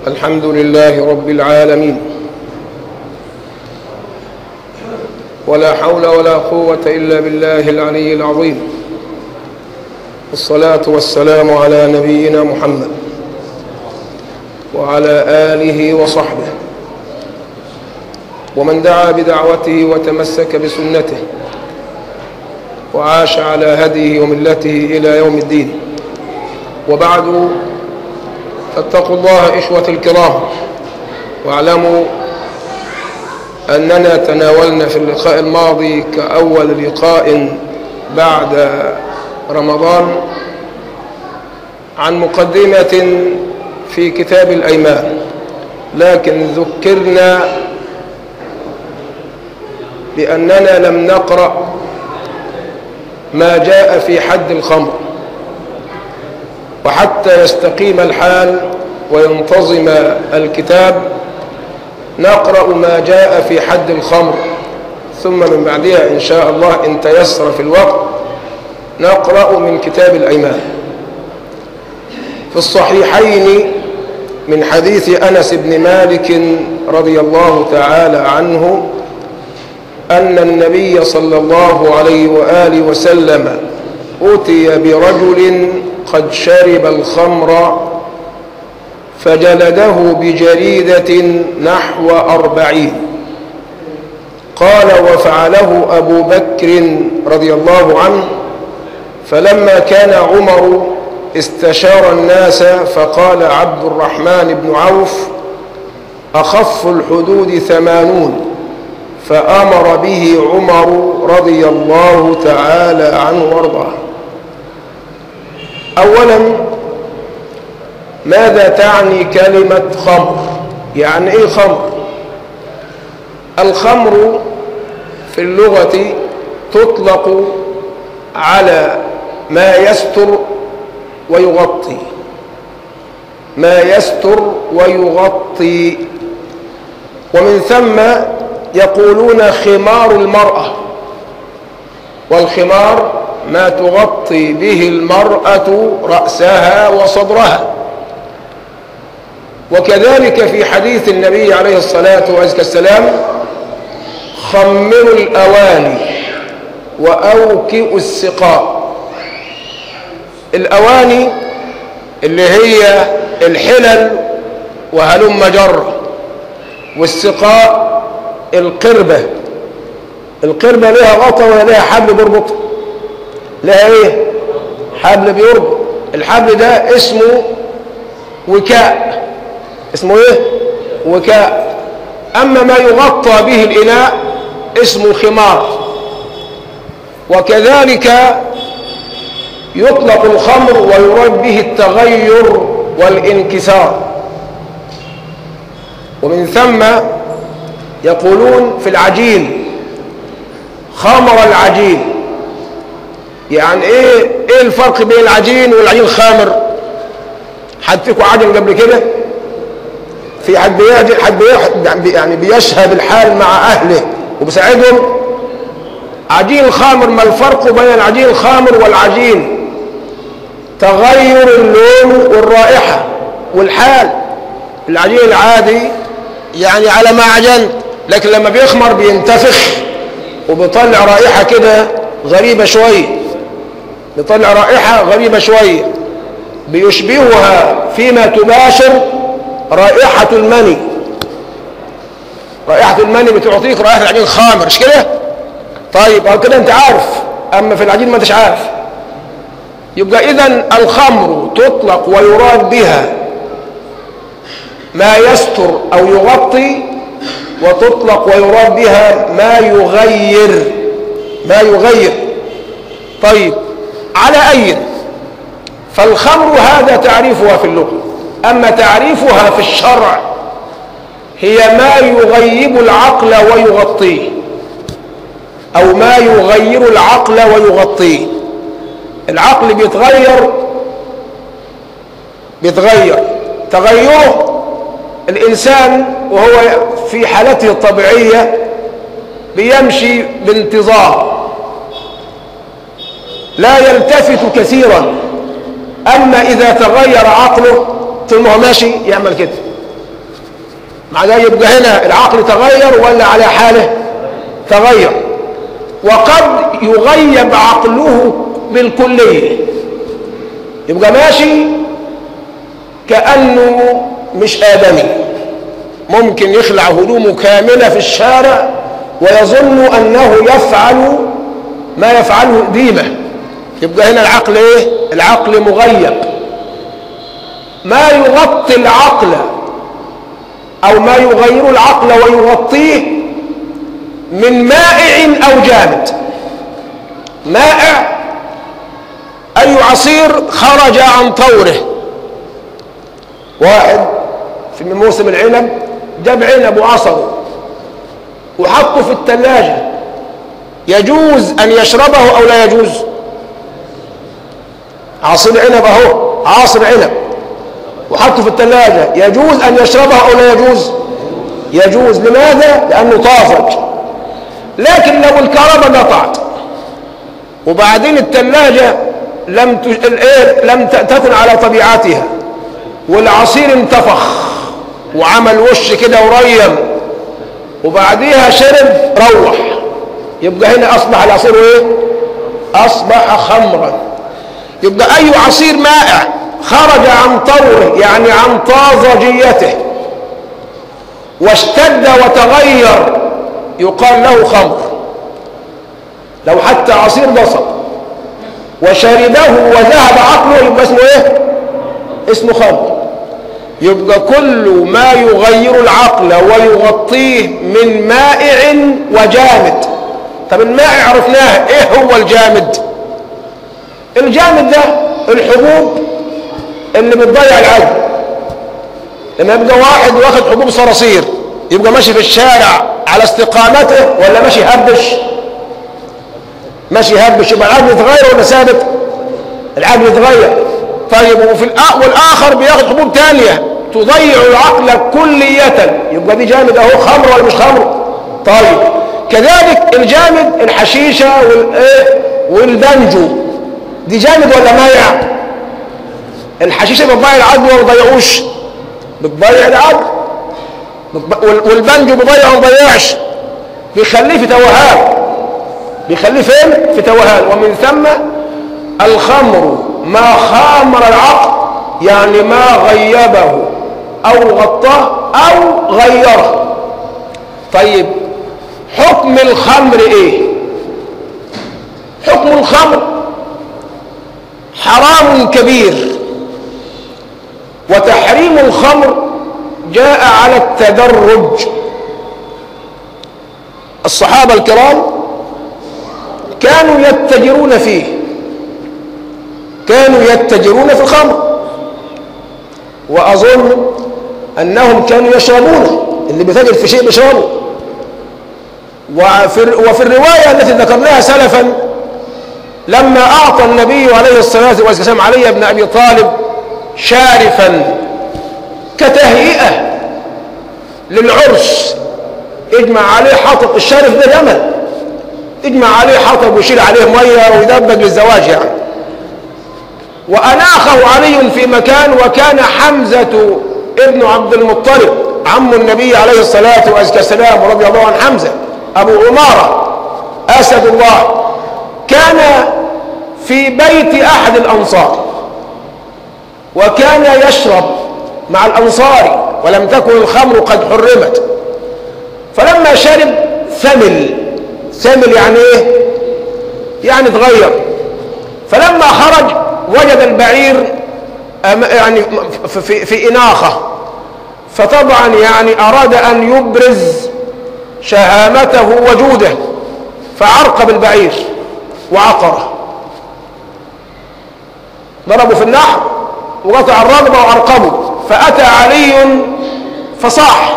الحمد لله رب العالمين ولا حول ولا قوة إلا بالله العلي العظيم والصلاة والسلام على نبينا محمد وعلى آله وصحبه ومن دعا بدعوته وتمسك بسنته وعاش على هديه وملته إلى يوم الدين وبعد فاتقوا الله إخوة الكرام واعلموا أننا تناولنا في اللقاء الماضي كأول لقاء بعد رمضان عن مقدمة في كتاب الأيمان لكن ذكرنا بأننا لم نقرأ ما جاء في حد الخمر وحتى يستقيم الحال وينتظم الكتاب نقرأ ما جاء في حد الخمر ثم من بعدها إن شاء الله إن تيسر في الوقت نقرأ من كتاب الأيمان في الصحيحين من حديث أنس بن مالك رضي الله تعالى عنه أن النبي صلى الله عليه وآله وسلم أتي برجل قد شرب الخمر فجلده بجريدة نحو أربعين قال وفعله أبو بكر رضي الله عنه فلما كان عمر استشار الناس فقال عبد الرحمن بن عوف أخف الحدود ثمانون فأمر به عمر رضي الله تعالى عنه وارضاه أولا ماذا تعني كلمة خمر يعني إيه خمر الخمر في اللغة تطلق على ما يستر ويغطي ما يستر ويغطي ومن ثم يقولون خمار المرأة والخمار ما تغطي به المرأة رأسها وصدرها وكذلك في حديث النبي عليه الصلاة والسلام خمروا الأواني وأوكئوا السقاء الأواني اللي هي الحلل وهلم جرة والسقاء القربة القربة لها غطا ولها حبل بيربطها لها ايه حبل بيربط الحبل ده اسمه وكاء اسمه ايه وكاء اما ما يغطى به الاناء اسمه خمار وكذلك يطلق الخمر ويراد به التغير والانكسار ومن ثم يقولون في العجين خمر العجين يعني ايه ايه الفرق بين العجين والعجين خامر حد فيكم عجن قبل كده في حد بيعجن حد يعني بيشهد الحال مع اهله وبيساعدهم عجين الخامر ما الفرق بين العجين الخامر والعجين تغير اللون والرائحة والحال العجين العادي يعني على ما عجنت لكن لما بيخمر بينتفخ وبيطلع رائحة كده غريبة شوية بيطلع رائحة غريبة شوية بيشبهها فيما تباشر رائحة المني رائحة المني بتعطيك رائحة العجين الخامر مش كده طيب او كده انت عارف اما في العجين ما انتش عارف يبقى اذا الخمر تطلق ويراد بها ما يستر او يغطي وتطلق ويراد بها ما يغير ما يغير طيب على أي فالخمر هذا تعريفها في اللغة أما تعريفها في الشرع هي ما يغيب العقل ويغطيه أو ما يغير العقل ويغطيه العقل بيتغير بيتغير تغيره الإنسان وهو في حالته الطبيعية بيمشي بانتظام لا يلتفت كثيرا أما إذا تغير عقله ثم هو ماشي يعمل كده مع ذلك يبقى هنا العقل تغير ولا على حاله تغير وقد يغيب عقله بالكلية يبقى ماشي كأنه مش آدمي ممكن يخلع هدومه كاملة في الشارع ويظن أنه يفعل ما يفعله ديمة يبقى هنا العقل ايه العقل مغيب ما يغطي العقل او ما يغير العقل ويغطيه من مائع او جامد مائع اي عصير خرج عن طوره واحد في موسم العنب جاب عنب وعصره وحطه في الثلاجة يجوز أن يشربه أو لا يجوز عصير عنب أهو عاصر عنب وحطه في الثلاجة يجوز أن يشربه أو لا يجوز يجوز لماذا؟ لأنه طافج لكن لو الكهرباء قطعت وبعدين الثلاجة لم ت... الايه لم ت- تكن على طبيعتها والعصير انتفخ وعمل وش كده وريم وبعديها شرب روح يبقى هنا اصبح العصير ايه اصبح خمرا يبقى اي عصير مائع خرج عن طوره يعني عن طازجيته واشتد وتغير يقال له خمر لو حتى عصير بصل وشربه وذهب عقله يبقى اسمه ايه اسمه خمر يبقى كل ما يغير العقل ويغطيه من مائع وجامد طب المائع عرفناه ايه هو الجامد الجامد ده الحبوب اللي بتضيع العقل لما يبقى واحد واخد حبوب صراصير يبقى ماشي في الشارع على استقامته ولا ماشي هبش ماشي هبش يبقى العقل يتغير ولا ثابت العقل يتغير طيب وفي الآ... والاخر بياخد حبوب تانية تضيع العقل كلية يبقى دي جامد اهو خمر ولا مش خمر طيب كذلك الجامد الحشيشة والايه والبنجو دي جامد ولا مايع الحشيشة بتضيع العقل ولا ما بتضيعوش بتضيع العقل بتض- وال- والبنجو بيضيع وما بيضيعش بيخليه في توهان بيخليه فين في توهان ومن ثم الخمر ما خامر العقل يعني ما غيبه او غطاه او غيره طيب حكم الخمر ايه حكم الخمر حرام كبير وتحريم الخمر جاء على التدرج الصحابة الكرام كانوا يتجرون فيه كانوا يتجرون في الخمر وأظن أنهم كانوا يشربونه اللي بيتاجر في شيء بيشربه وفي, وفي الرواية التي ذكرناها سلفا لما أعطى النبي عليه الصلاة والسلام علي بن أبي طالب شارفا كتهيئة للعرس اجمع عليه حطب الشارف ده جمل اجمع عليه حطب ويشيل عليه مية ويدبج للزواج يعني وأناخه علي في مكان وكان حمزة ابن عبد المطلب عم النبي عليه الصلاة والسلام رضي الله عن حمزة أبو عمارة أسد الله كان في بيت أحد الأنصار وكان يشرب مع الأنصار ولم تكن الخمر قد حرمت فلما شرب ثمل ثمل يعني ايه يعني تغير فلما خرج وجد البعير أم- يعني في, في, في إناخة فطبعا يعني أراد أن يبرز شهامته وجوده فعرقب البعير وعقره ضربوا في النحر وقطع الرقبة وعرقبه فأتى علي فصاح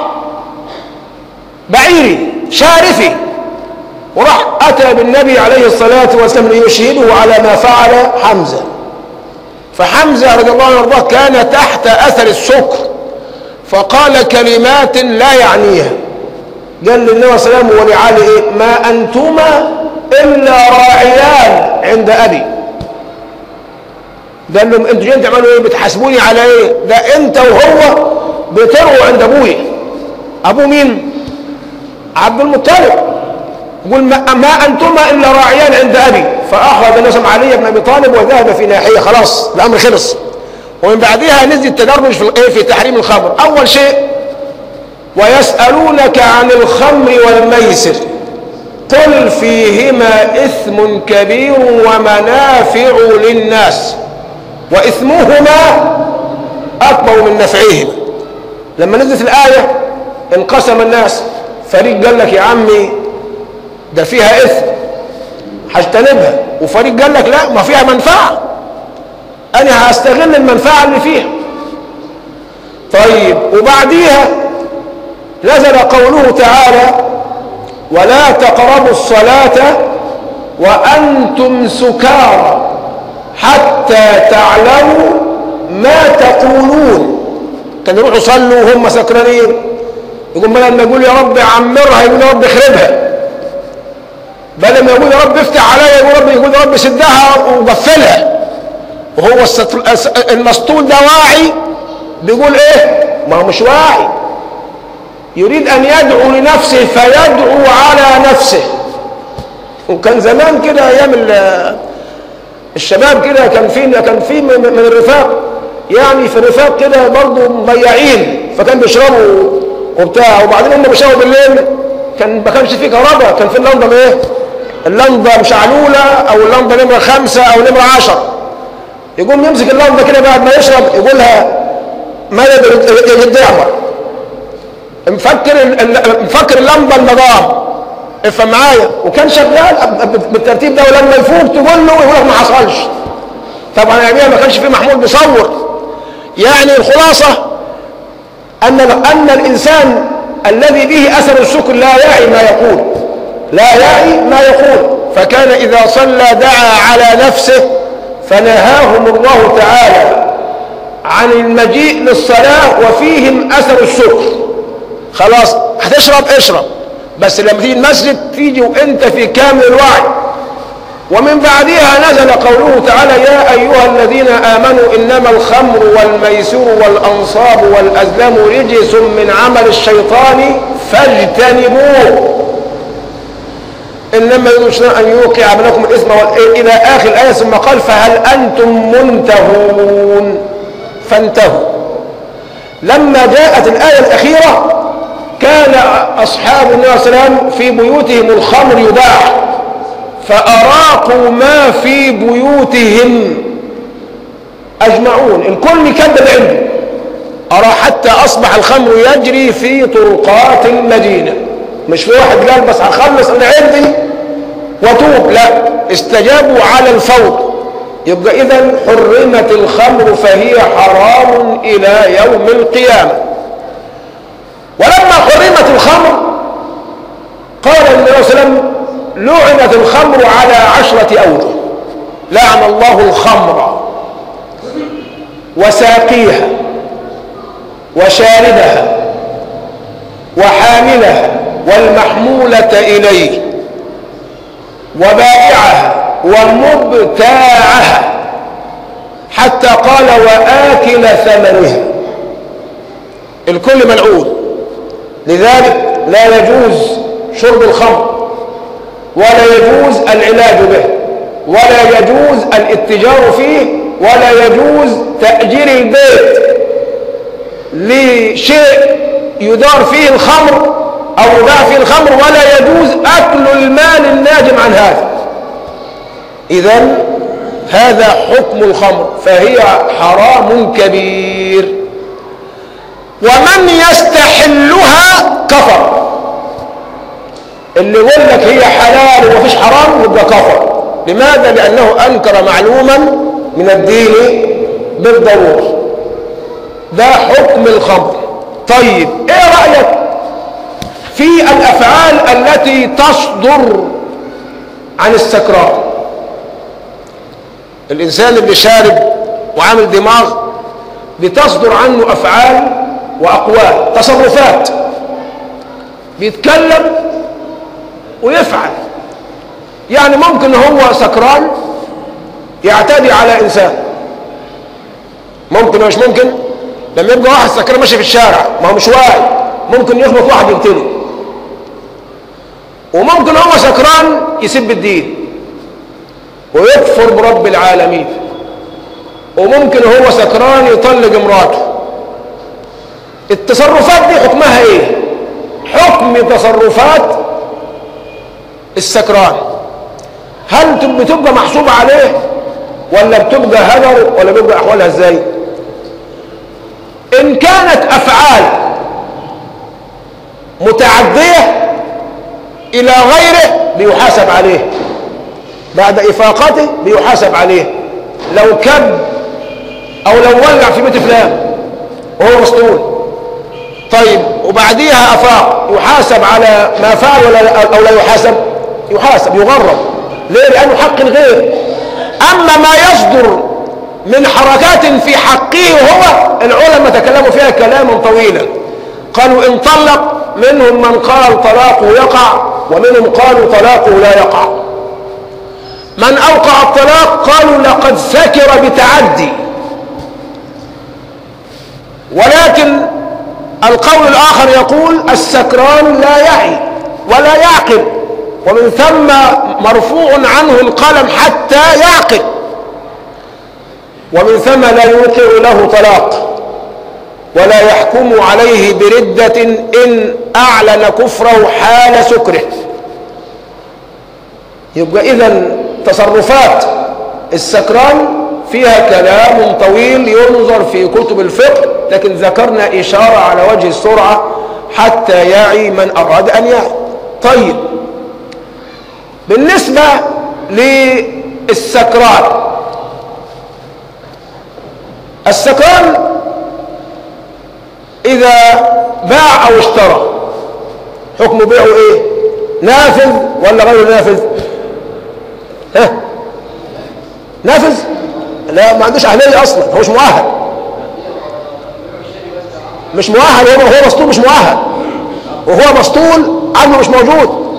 بعيري شارفي وراح أتى بالنبي عليه الصلاة والسلام ليشهده على ما فعل حمزة فحمزة رضي الله عنه وارضاه كان تحت أثر السكر فقال كلمات لا يعنيها قال للنبي صلى الله عليه وسلم ولعلي إيه؟ ما أنتما إلا راعيان عند أبي قال لهم انتوا جايين تعملوا ايه بتحاسبوني على ايه ده انت وهو بتروا عند ابويا ابوه مين عبد المطلب يقول ما, ما انتما الا راعيان عند ابي فاخذ نسم علي بن ابي طالب وذهب في ناحيه خلاص الامر خلص ومن بعدها نزل التدرج في الايه في تحريم الخمر اول شيء ويسالونك عن الخمر والميسر قل فيهما اثم كبير ومنافع للناس واثمهما اكبر من نفعهما لما نزلت الايه انقسم الناس فريق قال لك يا عمي ده فيها اثم هجتنبها وفريق قال لك لا ما فيها منفعه انا هستغل المنفعه اللي فيها طيب وبعديها نزل قوله تعالى ولا تقربوا الصلاه وانتم سكارى حتى تعلموا ما تقولون كانوا يروحوا يصلوا وهم سكرانين يقول بدل ما يقول يا رب عمرها يقول يا رب اخربها بدل ما يقول يا رب افتح عليا يقول رب يقول يا رب سدها وقفلها وهو المسطول ده واعي بيقول ايه ما هو مش واعي يريد ان يدعو لنفسه فيدعو على نفسه وكان زمان كده ايام الشباب كده كان في كان في من الرفاق يعني في الرفاق كده برضه مضيعين فكان بيشربوا وبتاع وبعدين هم بيشربوا بالليل كان ما كانش فيه كهرباء كان في اللمبه ايه؟ اللمبه مشعلوله او اللمبه نمره خمسه او نمره عشر يقوم يمسك اللمبه كده بعد ما يشرب يقولها مدد الدعوه مفكر مفكر اللمبه النظام افهم معايا وكان شغال بالترتيب ده ولما يفوق تقول له يقول لك ما حصلش طبعا اياميها ما كانش في محمود بيصور يعني الخلاصه ان ان الانسان الذي به اثر السكر لا يعي ما يقول لا يعي ما يقول فكان اذا صلى دعا على نفسه فنهاهم الله تعالى عن المجيء للصلاه وفيهم اثر السكر خلاص هتشرب اشرب بس لما تيجي المسجد تيجي وانت في كامل الوعي ومن بعدها نزل قوله تعالى يا ايها الذين امنوا انما الخمر والميسر والانصاب والازلام رجس من عمل الشيطان فاجتنبوه انما يريد ان يوقع بينكم الاثم الى اخر الايه ثم قال فهل انتم منتهون فانتهوا لما جاءت الايه الاخيره كان أصحاب النبي صلى الله عليه وسلم في بيوتهم الخمر يباع فأراقوا ما في بيوتهم أجمعون الكل كذب عنده أرى حتى أصبح الخمر يجري في طرقات المدينة مش في واحد قال بس هخلص اللي عندي وتوب لا استجابوا على الفور يبقى إذا حرمت الخمر فهي حرام إلى يوم القيامة ولما حرمت الخمر قال النبي صلى الله عليه وسلم لعنت الخمر على عشرة أوجه لعن الله الخمر وساقيها وشاربها وحاملها والمحمولة إليه وبائعها ومبتاعها حتى قال وآكل ثمنها الكل ملعون لذلك لا يجوز شرب الخمر ولا يجوز العلاج به ولا يجوز الاتجار فيه ولا يجوز تأجير البيت لشيء يدار فيه الخمر أو يباع فيه الخمر ولا يجوز أكل المال الناجم عن هذا إذا هذا حكم الخمر فهي حرام كبير ومن يستحلها كفر اللي يقول لك هي حلال ومفيش حرام يبقى كفر لماذا لانه انكر معلوما من الدين بالضروره ده حكم الخمر طيب ايه رايك في الافعال التي تصدر عن السكران الانسان اللي شارب وعامل دماغ بتصدر عنه افعال واقوال تصرفات بيتكلم ويفعل يعني ممكن هو سكران يعتدي على انسان ممكن ولا مش ممكن لما يبقى واحد سكران ماشي في الشارع ما هو مش واعي ممكن يخبط واحد يقتله وممكن هو سكران يسب الدين ويكفر برب العالمين وممكن هو سكران يطلق امراته التصرفات دي حكمها ايه حكم تصرفات السكران هل بتبقى محسوبة عليه ولا بتبقى هدر ولا بيبقى احوالها ازاي ان كانت افعال متعدية الى غيره بيحاسب عليه بعد افاقته بيحاسب عليه لو كب او لو ولع في بيت فلان وهو مسطول طيب وبعديها افاق يحاسب على ما فعل ولا او لا يحاسب يحاسب يغرب ليه لانه حق الغير اما ما يصدر من حركات في حقه هو العلماء تكلموا فيها كلاما طويلا قالوا ان طلق منهم من قال طلاقه يقع ومنهم قالوا طلاقه لا يقع من اوقع الطلاق قالوا لقد سكر بتعدي ولكن القول الآخر يقول السكران لا يعي ولا يعقل ومن ثم مرفوع عنه القلم حتى يعقل ومن ثم لا يوقع له طلاق ولا يحكم عليه بردة إن أعلن كفره حال سكره يبقى إذا تصرفات السكران فيها كلام طويل ينظر في كتب الفقه لكن ذكرنا إشارة على وجه السرعة حتى يعي من أراد أن يعي طيب بالنسبة للسكران السكران إذا باع أو اشترى حكم بيعه إيه نافذ ولا غير نافذ ها نافذ لا ما عندوش أهلية أصلا هو مش مؤهل مش مؤهل هو هو مسطول مش مؤهل وهو مسطول عقله مش موجود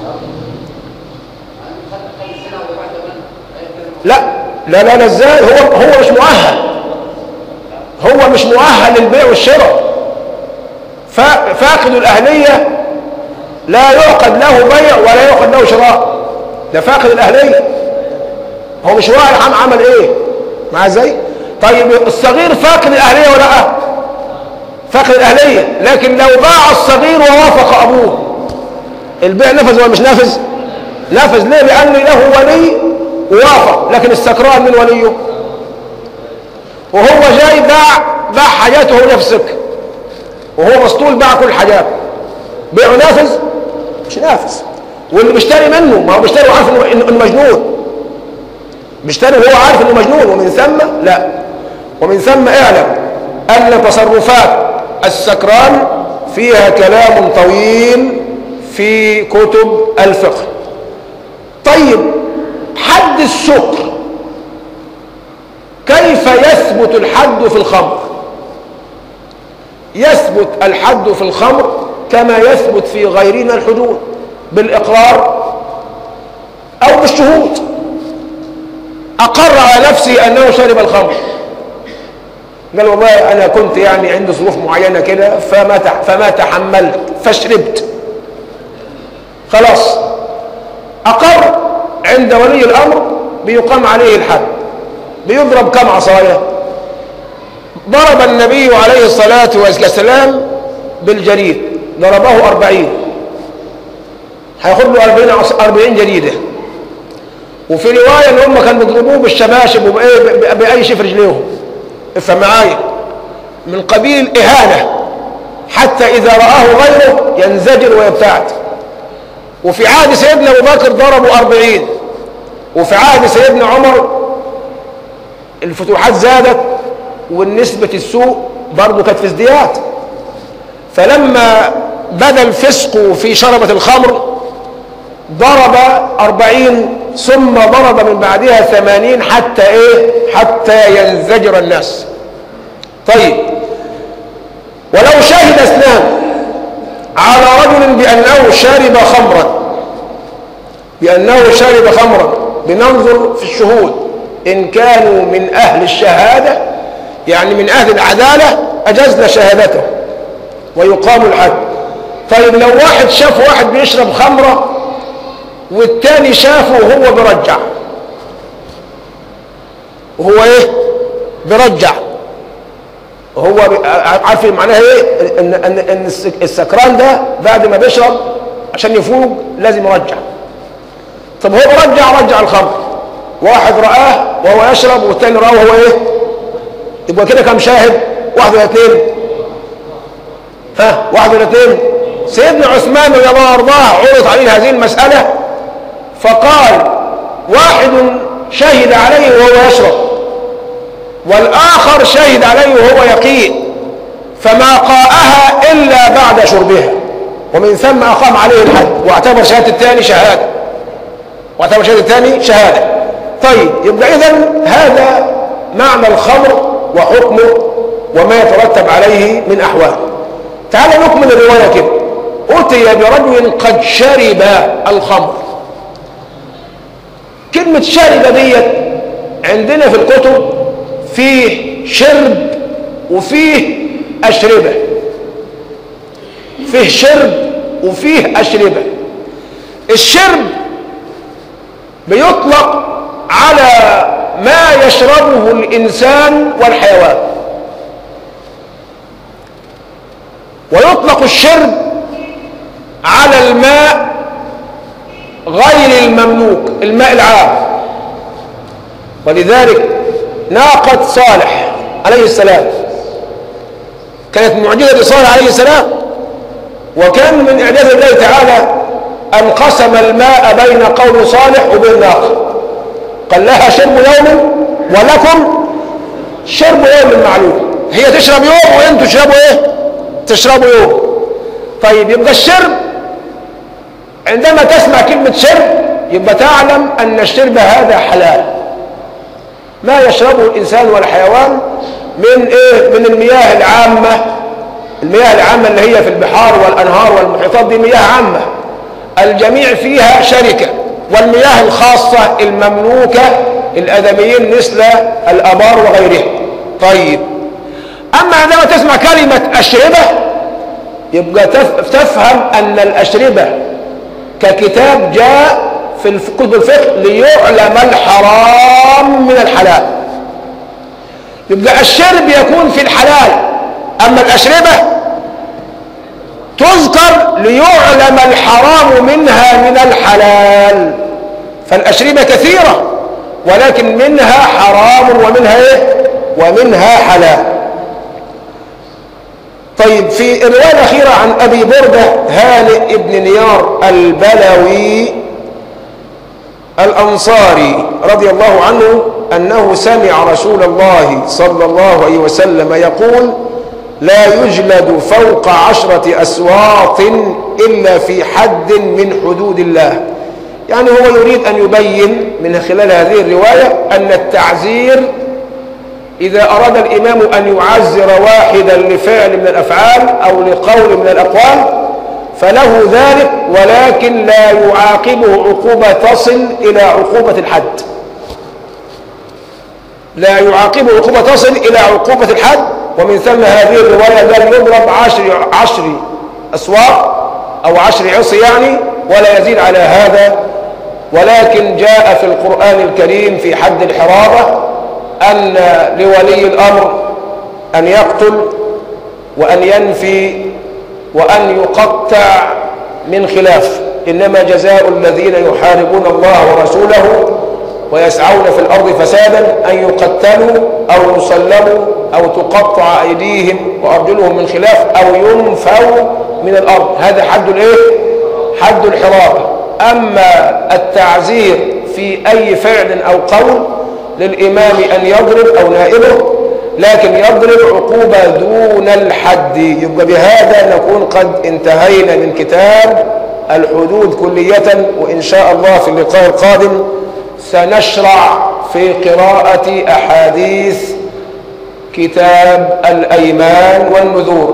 لا لا لا لا ازاي هو هو مش مؤهل هو مش مؤهل للبيع والشراء فاقد الأهلية لا يعقد له بيع ولا يعقد له شراء ده فاقد الأهلية هو مش واعي عم عمل ايه مع ازاي طيب الصغير فاقد الأهلية ولا لا فاقد الأهلية لكن لو باع الصغير ووافق أبوه البيع نفذ ولا مش نافذ نفذ ليه لأن له ولي ووافق لكن السكران من وليه وهو جاي باع باع حاجاته هو نفسك وهو مسطول باع كل حاجات بيعه نافذ مش نافذ واللي بيشتري منه ما هو بيشتري وعارف انه انه مجنون بيشتري وهو عارف انه مجنون ومن ثم لا ومن ثم اعلم ان تصرفات السكران فيها كلام طويل في كتب الفقه طيب حد السكر كيف يثبت الحد في الخمر يثبت الحد في الخمر كما يثبت في غيرنا الحدود بالإقرار أو بالشهود أقر على نفسي أنه شرب الخمر قال والله أنا كنت يعني عندي ظروف معينة كده فما فما تحملت فشربت خلاص أقر عند ولي الأمر بيقام عليه الحد بيضرب كم عصاية ضرب النبي عليه الصلاة والسلام بالجريد ضربه أربعين هياخد له أربعين, أربعين جريدة وفي رواية ان هم كانوا بيضربوه بالشباشب وبأي بأي شيء في رجليهم افهم معايا من قبيل إهانة حتى إذا رآه غيره ينزجر ويبتعد وفي عهد سيدنا أبو بكر ضربوا أربعين وفي عهد سيدنا عمر الفتوحات زادت والنسبة السوء برضه كانت في ازدياد فلما بدا الفسق في شربة الخمر ضرب أربعين ثم ضرب من بعدها ثمانين حتى ايه حتى ينزجر الناس طيب ولو شهد اثنان على رجل بأنه شرب خمرا بأنه شرب خمرا بننظر في الشهود إن كانوا من أهل الشهادة يعني من أهل العدالة أجزنا شهادته ويقام الحد طيب لو واحد شاف واحد بيشرب خمرة والتاني شافه وهو برجع وهو ايه برجع هو عارفين معناها ايه ان ان ان السكران ده بعد ما بيشرب عشان يفوق لازم يرجع طب هو برجع رجع الخمر واحد رآه وهو يشرب والتاني رآه وهو ايه يبقى كده كم شاهد واحد ولا اثنين ها واحد ولا اثنين سيدنا عثمان رضي الله عنه عرض عليه هذه المسألة فقال واحد شهد عليه وهو يشرب والآخر شهد عليه وهو يقين فما قاءها إلا بعد شربها ومن ثم أقام عليه الحد واعتبر شهادة الثاني شهادة واعتبر شهادة الثاني شهادة طيب يبقى إذا هذا معنى الخمر وحكمه وما يترتب عليه من أحوال تعال نكمل الرواية كده أتي برجل قد شرب الخمر كلمة شرب ديت عندنا في الكتب فيه شرب وفيه أشربة فيه شرب وفيه أشربة الشرب بيطلق على ما يشربه الإنسان والحيوان ويطلق الشرب على الماء غير المملوك الماء العام ولذلك ناقة صالح عليه السلام كانت معجزة لصالح عليه السلام وكان من إعجاز الله تعالى أن قسم الماء بين قوم صالح وبين ناقة قال لها شرب يوم ولكم شرب يوم معلوم هي تشرب يوم وانتم تشربوا ايه تشربوا يوم طيب يبقى الشرب عندما تسمع كلمة شرب يبقى تعلم أن الشرب هذا حلال ما يشربه الإنسان والحيوان من إيه من المياه العامة المياه العامة اللي هي في البحار والأنهار والمحيطات دي مياه عامة الجميع فيها شركة والمياه الخاصة المملوكة الأدميين مثل الأبار وغيرها طيب أما عندما تسمع كلمة أشربة يبقى تفهم أن الأشربة ككتاب جاء في كتب الفقه ليعلم الحرام من الحلال يبقى الشرب يكون في الحلال أما الأشربة تذكر ليعلم الحرام منها من الحلال فالأشربة كثيرة ولكن منها حرام ومنها إيه؟ ومنها حلال طيب في الرواية الأخيرة عن أبي بردة هانئ ابن نيار البلوي الأنصاري رضي الله عنه أنه سمع رسول الله صلى الله عليه وسلم يقول لا يجلد فوق عشرة أسواط إلا في حد من حدود الله يعني هو يريد أن يبين من خلال هذه الرواية أن التعزير إذا أراد الإمام أن يعزر واحدا لفعل من الأفعال أو لقول من الأقوال فله ذلك ولكن لا يعاقبه عقوبة تصل إلى عقوبة الحد لا يعاقبه عقوبة تصل إلى عقوبة الحد ومن ثم هذه الرواية قال يضرب عشر, عشر أسواق أو عشر عصي يعني ولا يزيد على هذا ولكن جاء في القرآن الكريم في حد الحرابة أن لولي الأمر أن يقتل وأن ينفي وأن يقطع من خلاف إنما جزاء الذين يحاربون الله ورسوله ويسعون في الأرض فسادا أن يقتلوا أو يصلبوا أو تقطع أيديهم وأرجلهم من خلاف أو ينفوا من الأرض هذا حد الإيه؟ حد الحرابة أما التعزير في أي فعل أو قول للإمام أن يضرب أو نائبه لكن يضرب عقوبة دون الحد يبقى بهذا نكون قد انتهينا من كتاب الحدود كلية وإن شاء الله في اللقاء القادم سنشرع في قراءة أحاديث كتاب الأيمان والنذور